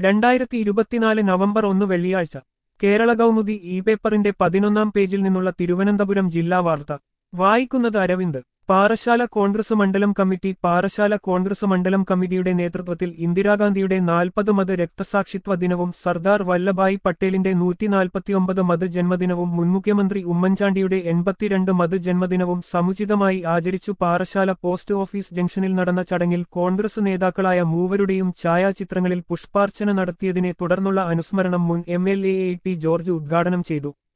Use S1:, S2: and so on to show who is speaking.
S1: രണ്ടായിരത്തി ഇരുപത്തിനാല് നവംബർ ഒന്ന് വെള്ളിയാഴ്ച കേരള കൗമുദി ഇ പേപ്പറിന്റെ പതിനൊന്നാം പേജിൽ നിന്നുള്ള തിരുവനന്തപുരം ജില്ലാ വാർത്ത വായിക്കുന്നത് അരവിന്ദ് പാറശാല കോൺഗ്രസ് മണ്ഡലം കമ്മിറ്റി പാറശാല കോൺഗ്രസ് മണ്ഡലം കമ്മിറ്റിയുടെ നേതൃത്വത്തിൽ ഇന്ദിരാഗാന്ധിയുടെ നാൽപ്പത് മത് രക്തസാക്ഷിത്വ ദിനവും സർദാർ വല്ലഭായ് പട്ടേലിന്റെ നൂറ്റിനാൽപ്പത്തിയൊമ്പത് മത് ജന്മദിനവും മുൻ മുഖ്യമന്ത്രി ഉമ്മൻചാണ്ടിയുടെ എൺപത്തിരണ്ട് മത് ജന്മദിനവും സമുചിതമായി ആചരിച്ചു പാറശാല പോസ്റ്റ് ഓഫീസ് ജംഗ്ഷനിൽ നടന്ന ചടങ്ങിൽ കോൺഗ്രസ് നേതാക്കളായ മൂവരുടെയും ഛായാചിത്രങ്ങളിൽ പുഷ്പാർച്ചന നടത്തിയതിനെ തുടർന്നുള്ള അനുസ്മരണം മുൻ M L A T George ഉദ്ഘാടനം ചെയ്തു